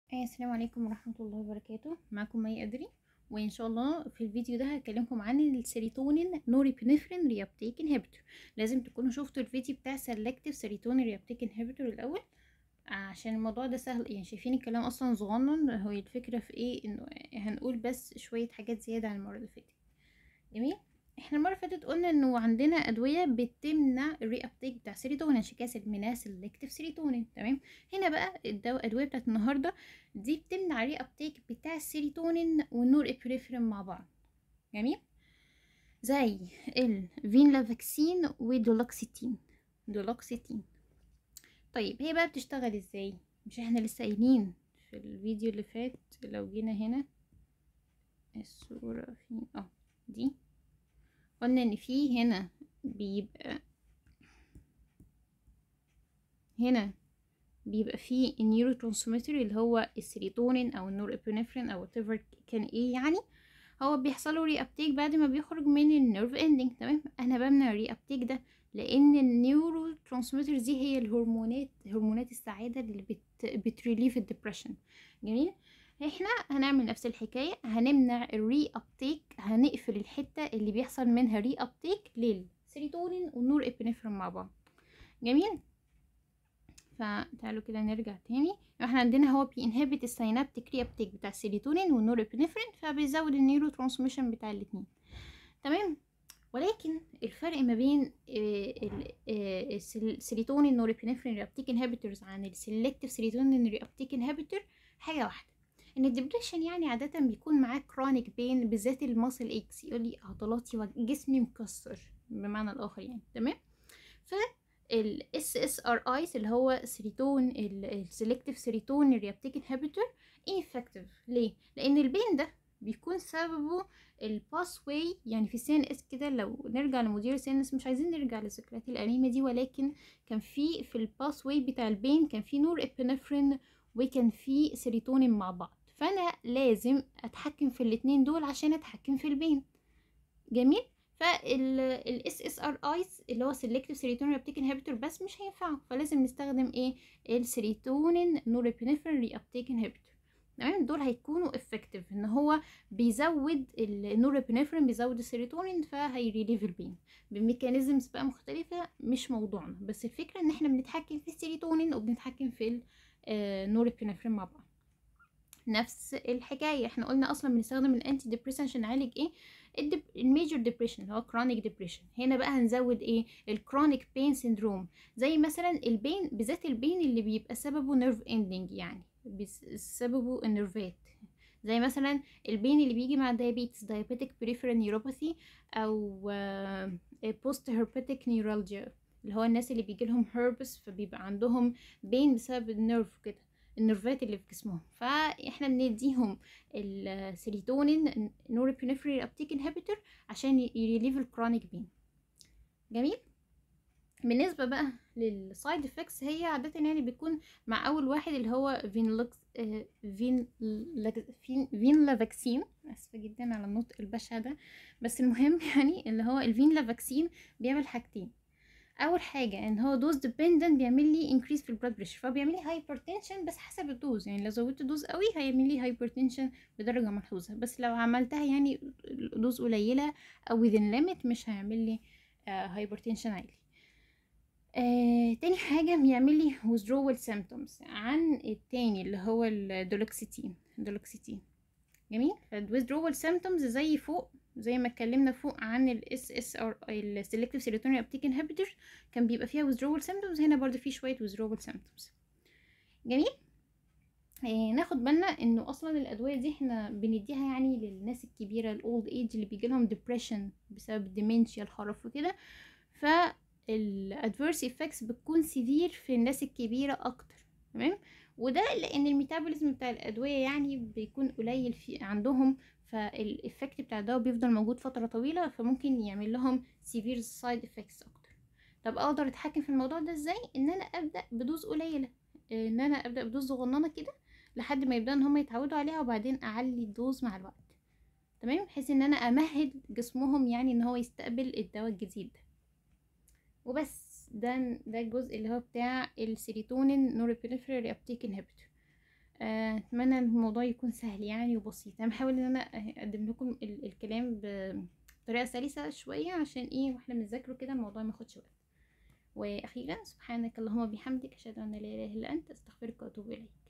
آه، السلام عليكم ورحمة الله وبركاته معكم مي أدري وإن شاء الله في الفيديو ده هكلمكم عن السيروتونين نوريبنفرين ريابتيك انهبيتور لازم تكونوا شفتوا الفيديو بتاع سيلكتيف سيروتونين ريابتيك انهبيتور الأول عشان الموضوع ده سهل يعني شايفين الكلام أصلا صغنن هو الفكرة في إيه إنه هنقول بس شوية حاجات زيادة عن المرة اللي فاتت جميل احنا المره اللي فاتت قلنا انه عندنا ادويه بتمنع الري ابتيك بتاع سيروتونين عشان كده سميناها سيلكتيف سيروتونين تمام هنا بقى الدواء الادويه بتاعت النهارده دي بتمنع الري ابتيك بتاع السيروتونين والنور ابريفرين مع بعض جميل زي الفينلافاكسين ودولوكسيتين دولوكسيتين طيب هي بقى بتشتغل ازاي مش احنا لسه قايلين في الفيديو اللي فات لو جينا هنا الصوره فين اه دي قلنا ان في هنا بيبقى هنا بيبقى فيه النيورو ترانسميتر اللي هو السيروتونين او النور ابنفرين او whatever كان ايه يعني هو بيحصل له ري ابتيك بعد ما بيخرج من النيرف اندنج تمام انا بمنع الري ابتيك ده لان النيورو ترانسميتر دي هي الهرمونات هرمونات السعاده اللي بت بتريليف الدبريشن جميل احنا هنعمل نفس الحكاية هنمنع الري ابتيك هنقفل الحتة اللي بيحصل منها ري ابتيك للسيروتونين والنور ابنفرين مع بعض جميل فتعالوا كده نرجع تاني احنا عندنا هو بينهبت السينابتيك ري ابتيك بتاع السيروتونين والنور ابنفرين فبيزود النيورو ترانسميشن بتاع الاتنين تمام ولكن الفرق ما بين السيروتونين نور ابنفرين ري ابتيك انهبيتورز عن السيلكتيف سيروتونين ري ابتيك انهبيتور حاجة واحدة ان الدبريشن يعني عادة بيكون معاه كرونيك بين بالذات الماسل اكس يقول لي عضلاتي وجسمي مكسر بمعنى الاخر يعني تمام ف الاس اس ار ايز اللي هو سيروتون السلكتيف سيروتون ريابتيك انهبيتور انفكتيف ليه لان البين ده بيكون سببه الباس واي يعني في سي ان اس كده لو نرجع لمدير سي ان اس مش عايزين نرجع للذكريات القديمه دي ولكن كان في في الباس واي بتاع البين كان في نور ابنفرين وكان في سيروتونين مع بعض فانا لازم اتحكم في الاتنين دول عشان اتحكم في البين جميل فالاس اس ار ايز اللي هو سيلكتيف سيروتونين ريابتيك انهبيتور بس مش هينفعه فلازم نستخدم ايه السيروتونين نورابينفرين ريابتيك انهبيتور تمام دول هيكونوا افكتيف ان هو بيزود النورابينفرين بيزود السيروتونين فهيريليف البين بميكانيزمز بقى مختلفه مش موضوعنا بس الفكره ان احنا بنتحكم في السيروتونين وبنتحكم في النورابينفرين مع بعض نفس الحكايه احنا قلنا اصلا بنستخدم الانتي ديبريسن عشان نعالج ايه الدب... الميجور ديبريشن اللي هو كرونيك ديبريشن هنا بقى هنزود ايه الكرونيك بين سيندروم زي مثلا البين بالذات البين اللي بيبقى سببه نيرف اندنج يعني سببه النيرفات زي مثلا البين اللي بيجي مع دايابيتس دايابيتك بريفرال نيوروباثي او بوست هيربيتك نيورالجيا اللي هو الناس اللي بيجي لهم هيربس فبيبقى عندهم بين بسبب النيرف كده النيرفات اللي في جسمهم فاحنا بنديهم السيروتونين نورابينفرين ابتيك انهبيتور عشان يريليف الكرونيك بين جميل بالنسبه بقى للسايد افكتس هي عاده يعني بيكون مع اول واحد اللي هو فينلوكس فين فين لافاكسين اسفه جدا على النطق البشع ده بس المهم يعني اللي هو الفين لافاكسين بيعمل حاجتين اول حاجه ان هو دوز ديبندنت بيعمل لي انكريس في البلاد بريشر فبيعمل لي هايبرتنشن بس حسب الدوز يعني لو زودت دوز قوي هيعمل لي هايبرتنشن بدرجه ملحوظه بس لو عملتها يعني دوز قليله او within limit مش هيعمل لي هايبرتنشن عالي آه، تاني حاجة بيعمل لي withdrawal symptoms عن التاني اللي هو الدولوكسيتين دولوكسيتين جميل فالwithdrawal symptoms زي فوق زي ما اتكلمنا فوق عن ال SSR ال Selective Serotonin Uptake Inhibitor كان بيبقى فيها withdrawal symptoms هنا برضه في شوية withdrawal symptoms جميل آه ناخد بالنا انه اصلا الادويه دي احنا بنديها يعني للناس الكبيره الاولد ايج اللي بيجي لهم ديبريشن بسبب الديمنشيا الخرف وكده فالادفيرس افكتس بتكون سيفير في الناس الكبيره اكتر تمام وده لان الميتابوليزم بتاع الادويه يعني بيكون قليل في عندهم فالإفكت بتاع الدواء بيفضل موجود فترة طويلة فممكن يعمل لهم سيفير سايد افكتس اكتر طب اقدر اتحكم في الموضوع ده ازاي ان انا ابدا بدوز قليله ان انا ابدا بدوز صغننه كده لحد ما يبدا ان هم يتعودوا عليها وبعدين اعلي الدوز مع الوقت تمام بحيث ان انا امهد جسمهم يعني ان هو يستقبل الدواء الجديد ده وبس ده ده الجزء اللي هو بتاع السيروتونين نورابينفرين ريابتيك انهبيتور آه، اتمنى ان الموضوع يكون سهل يعني وبسيط انا بحاول ان انا اقدم لكم ال- الكلام بطريقه سلسه شويه عشان ايه واحنا بنذاكره كده الموضوع ما ياخدش وقت واخيرا سبحانك اللهم وبحمدك اشهد ان لا اله الا انت استغفرك واتوب اليك